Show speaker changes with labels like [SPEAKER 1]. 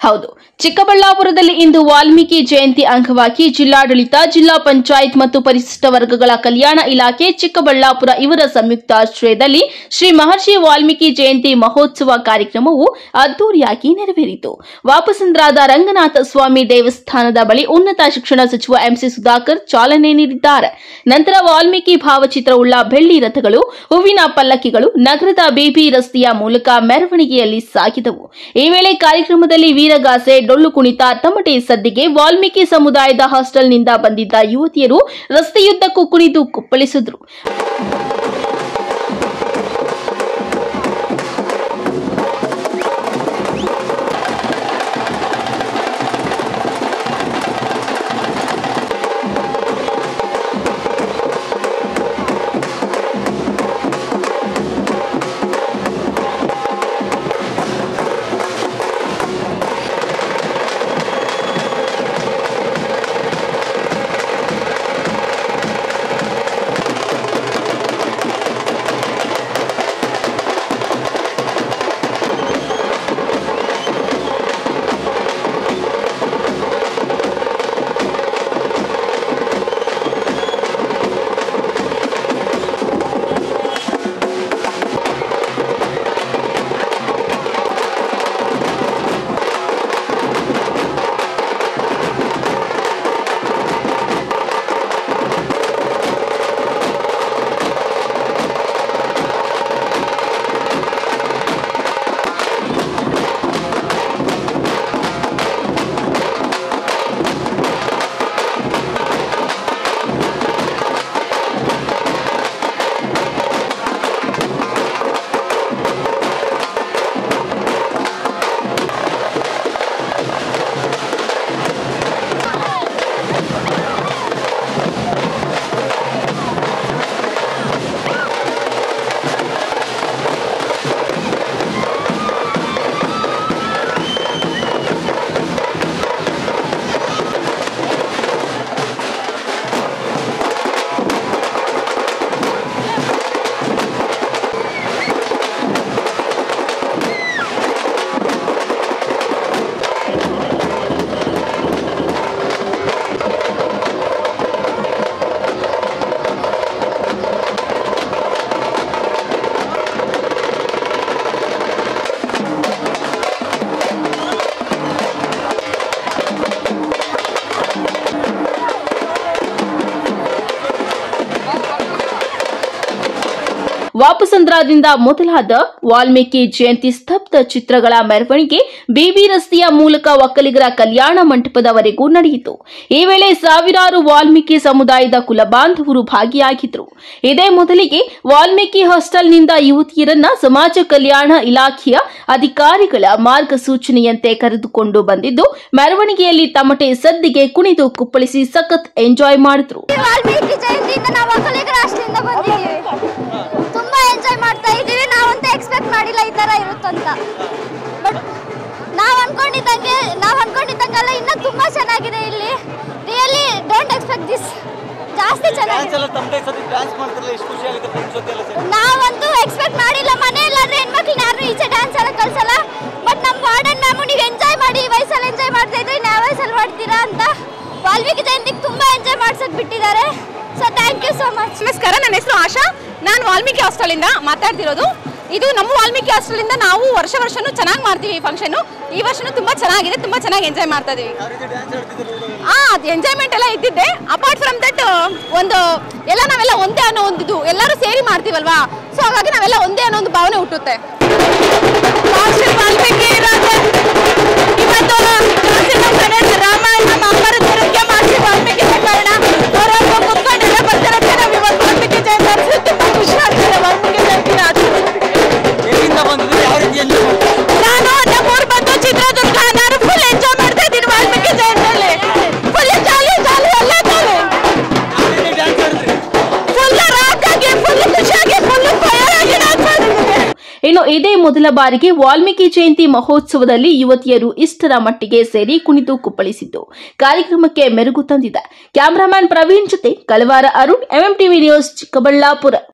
[SPEAKER 1] ಹೌದು ಚಿಕ್ಕಬಳ್ಳಾಪುರದಲ್ಲಿ ಇಂದು ವಾಲ್ಮೀಕಿ ಜಯಂತಿ ಅಂಗವಾಗಿ ಜಿಲ್ಲಾಡಳಿತ ಜಿಲ್ಲಾ ಪಂಚಾಯತ್ ಮತ್ತು ಪರಿಶಿಷ್ಟ ವರ್ಗಗಳ ಕಲ್ಯಾಣ ಇಲಾಖೆ ಚಿಕ್ಕಬಳ್ಳಾಪುರ ಇವರ ಸಂಯುಕ್ತಾಶ್ರಯದಲ್ಲಿ ಶ್ರೀ ಮಹರ್ಷಿ ವಾಲ್ಮೀಕಿ ಜಯಂತಿ ಮಹೋತ್ಸವ ಕಾರ್ಯಕ್ರಮವು ಅದ್ದೂರಿಯಾಗಿ ನೆರವೇರಿತು ವಾಪಸಂದ್ರಾದ ರಂಗನಾಥ ಸ್ವಾಮಿ ದೇವಸ್ಥಾನದ ಬಳಿ ಉನ್ನತ ಶಿಕ್ಷಣ ಸಚಿವ ಎಂಸಿ ಸುಧಾಕರ್ ಚಾಲನೆ ನೀಡಿದ್ದಾರೆ ನಂತರ ವಾಲ್ಮೀಕಿ ಭಾವಚಿತ್ರವುಳ್ಳ ಬೆಳ್ಳಿ ರಥಗಳು ಹೂವಿನ ಪಲ್ಲಕ್ಕಿಗಳು ನಗರದ ಬಿಬಿ ರಸ್ತೆಯ ಮೂಲಕ ಮೆರವಣಿಗೆಯಲ್ಲಿ ಸಾಗಿದವು ಈ ವೇಳೆ ಕಾರ್ಯಕ್ರಮದಲ್ಲಿ ವೀರಗಾಸೆ ಡೊಳ್ಳು ಕುಣಿತ ತಮಟೆ ಸದ್ದಿಗೆ ವಾಲ್ಮೀಕಿ ಸಮುದಾಯದ ಹಾಸ್ಟೆಲ್ನಿಂದ ಬಂದಿದ್ದ ಯುವತಿಯರು ರಸ್ತೆಯುದ್ದಕ್ಕೂ ಕುಣಿದು ಕುಪ್ಪಳಿಸಿದ್ರು ವಾಪಸಂದ್ರದಿಂದ ಮೊದಲಾದ ವಾಲ್ಮೀಕಿ ಜಯಂತಿ ಸ್ತಬ್ಧ ಚಿತ್ರಗಳ ಮೆರವಣಿಗೆ ಬಿಬಿ ರಸ್ತೆಯ ಮೂಲಕ ಒಕ್ಕಲಿಗರ ಕಲ್ಯಾಣ ಮಂಟಪದವರೆಗೂ ನಡೆಯಿತು ಈ ವೇಳೆ ಸಾವಿರಾರು ವಾಲ್ಮೀಕಿ ಸಮುದಾಯದ ಕುಲಬಾಂಧವರು ಭಾಗಿಯಾಗಿದ್ದರು ಇದೇ ಮೊದಲಿಗೆ ವಾಲ್ಮೀಕಿ ಹಾಸ್ಟೆಲ್ನಿಂದ ಯುವತಿಯರನ್ನ ಸಮಾಜ ಕಲ್ಯಾಣ ಇಲಾಖೆಯ ಅಧಿಕಾರಿಗಳ ಮಾರ್ಗಸೂಚನೆಯಂತೆ ಕರೆದುಕೊಂಡು ಬಂದಿದ್ದು ಮೆರವಣಿಗೆಯಲ್ಲಿ ತಮಟೆ ಸದ್ದಿಗೆ ಕುಣಿದು ಕುಪ್ಪಳಿಸಿ ಸಖತ್ ಎಂಜಾಯ್ ಮಾಡಿದ್ರು
[SPEAKER 2] ವಾಲ್ಮೀಕಿ ಜಯಂತಿಯಿಂದ ನಾವು ಒಕ್ಕಲಿಗರ ಹಾಸ್ಟೆಲಿಂದ ಬಂದಿದ್ದೀವಿ ತುಂಬಾ ಎಂಜಾಯ್ ಮಾಡ್ತಾ ಇದ್ದೀವಿ ನಾವಂತೂ ಎಕ್ಸ್ಪೆಕ್ಟ್ ಮಾಡಿಲ್ಲ ಈ ತರ ಇರುತ್ತಂತ ಬಟ್ ನಾವು ಅನ್ಕೊಂಡಿದ್ದಂಗೆ ನಾವು ಅನ್ಕೊಂಡಿದ್ದಂಗೆಲ್ಲ ಇನ್ನೂ ತುಂಬಾ ಚೆನ್ನಾಗಿದೆ ಇಲ್ಲಿ ರಿಯಲಿ ಡೋಂಟ್ ಎಕ್ಸ್ಪೆಕ್ಟ್ ದಿಸ್ ಜಾಸ್ತಿ
[SPEAKER 3] ಡ್ಯಾನ್ಸ್
[SPEAKER 2] ಚೆನ್ನಾಗಿದೆ
[SPEAKER 3] ಎಲ್ಲ ತಮ್ಮ ಸತಿ ಡ್ಯಾನ್ಸ್ ಮಾಡ್ತಿರಲ್ಲ ಎಷ್ಟು ಖುಷಿ ಆಗುತ್ತೆ ಫ್ರೆಂಡ್ಸ್ ಜೊತೆ ಎಲ್ಲ ಸೇರಿ
[SPEAKER 2] ನಾವಂತೂ ಎಕ್ಸ್ಪೆಕ್ಟ್ ಮಾಡಿಲ್ಲ ಮನೆಯಲ್ಲಾದ್ರೆ ಹೆಣ್ಮಕ್ಳನ್ನ ಯಾರು ಈಚೆ ಡ್ಯಾನ್ಸ್ ಎಲ್ಲ ಕಳ್ಸಲ್ಲ ಬಟ್ ನಮ್ಮ ವಾರ್ಡನ್ ಮ್ಯಾಮು ನೀವು ಎಂಜಾಯ್ ಮಾಡಿ ಈ ವಯಸ್ಸಲ್ಲಿ ಎಂಜಾಯ್ ಮಾಡ್ತಾ ಇದ್ರೆ ಇನ್ನು ಯಾವ ವಯಸ್ಸಲ್ಲಿ ಮಾಡ್ತೀರಾ ಅಂತ ವಾಲ್ಮೀಕಿ ಜಯಂತಿಗೆ ತುಂಬಾ ಎಂಜಾಯ್ ಮಾಡ್ಸಕ್ ಬಿಟ್ಟಿದ್ದಾರೆ so thank you so much
[SPEAKER 4] ನಮಸ್ಕಾರ ನನ್ನ ಹೆಸರು ಆಶಾ ನಾನು ವಾಲ್ಮೀಕಿ ಹಾಸ್ಟೆಲಿಂದ ಮಾತಾಡ್ತಿರೋದು ಇದು ನಮ್ಮ ವಾಲ್ಮೀಕಿ ಹಾಸ್ಟೆಲಿಂದ ನಾವು ವರ್ಷ ವರ್ಷನೂ ಚೆನ್ನಾಗಿ ಮಾಡ್ತೀವಿ ಈ ಫಂಕ್ಷನು ಈ ವರ್ಷನೂ ತುಂಬಾ ಚೆನ್ನಾಗಿದೆ ತುಂಬಾ ಚೆನ್ನಾಗಿ ಎಂಜಾಯ್ ಮಾಡ್ತಾ ಇದೀವಿ
[SPEAKER 3] ಯಾವ ರೀತಿ ಡ್ಯಾನ್ಸ್ ಆಡ್ತಿದ್ರು
[SPEAKER 4] ಆ ಅದು ಎಂಜಾಯ್ಮೆಂಟ್ ಎಲ್ಲ ಇದ್ದಿದ್ದೆ ಅಪಾರ್ಟ್ ಫ್ರಮ್ ದಟ್ ಒಂದು ಎಲ್ಲ ನಾವೆಲ್ಲ ಒಂದೇ ಅನ್ನೋ ಒಂದು ಇದು ಎಲ್ಲರೂ ಸೇರಿ ಮಾಡ್ತೀವಲ್ವಾ ಸೊ ಹಾಗಾಗಿ ನಾವೆಲ್ಲ ಒಂದೇ ಅನ್ನೋ ಒಂದು ಭಾವನೆ ಹುಟ್ಟುತ್ತೆ ಮಹರ್ಷಿ ವಾಲ್ಮೀಕಿ ಇರೋದು ಇವತ್ತು ಕಾಶಿನ ಗಣೇಶ ರಾಮಾಯಣ ಮಹಾಭಾರತಕ್ಕೆ ಮಹರ್ಷಿ ವಾಲ್ಮೀಕಿ ಕಾರಣ ಅವರೊಬ್ಬ ಕುತ್ಕೊಂಡೆಲ್ಲ ಬರ್ತಿರೋದಕ್ಕೆ ನಾವು ಇವತ್ತು ವಾಲ್ಮೀಕಿ ಜಯಂತಿ ಆಚರಿಸಿ ತುಂಬಾ ಖುಷಿ ಆಗ್ತದೆ ವಾಲ್ಮೀಕಿ ಜಯಂತಿನ ಆಚರಿಸಿ
[SPEAKER 3] ಎಲ್ಲಿಂದ ಬಂದಿದ್ರು ಯಾವ ರೀತಿ ಎಂಜಾಯ್ ಮಾಡ್ತಿದ್ರು
[SPEAKER 4] ನಾನು ನಮ್ಮೂರು ಬಂದು ಚಿತ್ರದುರ್ಗ ನಾನು ಫುಲ್ ಎಂಜಾಯ್ ಮಾಡ್ತಾ ಇದ್ದೀನಿ ವಾಲ್ಮೀಕಿ ಜಯಂತಿಯಲ್ಲಿ ಫುಲ್ ಜಾಲಿ ಜಾಲಿ ಎಲ್ಲ ಜಾಲಿ
[SPEAKER 3] ಯಾವ ರೀತಿ ಡ್ಯಾನ್ಸ್ ಆಡಿದ್ರಿ
[SPEAKER 4] ಫುಲ್ ರಾಕಾಗಿ ಫುಲ್ ಖುಷಿಯಾಗಿ ಫುಲ್ ಆಗಿ ಡ್ಯಾನ್ಸ್ ಮಾಡಿದ್ದೀನಿ
[SPEAKER 1] ಇನ್ನು ಇದೇ ಮೊದಲ ಬಾರಿಗೆ ವಾಲ್ಮೀಕಿ ಜಯಂತಿ ಮಹೋತ್ಸವದಲ್ಲಿ ಯುವತಿಯರು ಇಷ್ಟರ ಮಟ್ಟಿಗೆ ಸೇರಿ ಕುಣಿದು ಕುಪ್ಪಳಿಸಿದ್ದು ಕಾರ್ಯಕ್ರಮಕ್ಕೆ ಮೆರುಗು ತಂದಿದೆ ಕ್ಯಾಮರಾಮ್ಯಾನ್ ಪ್ರವೀಣ್ ಜೊತೆ Kalavara Arun MM TV news Chikkaballapur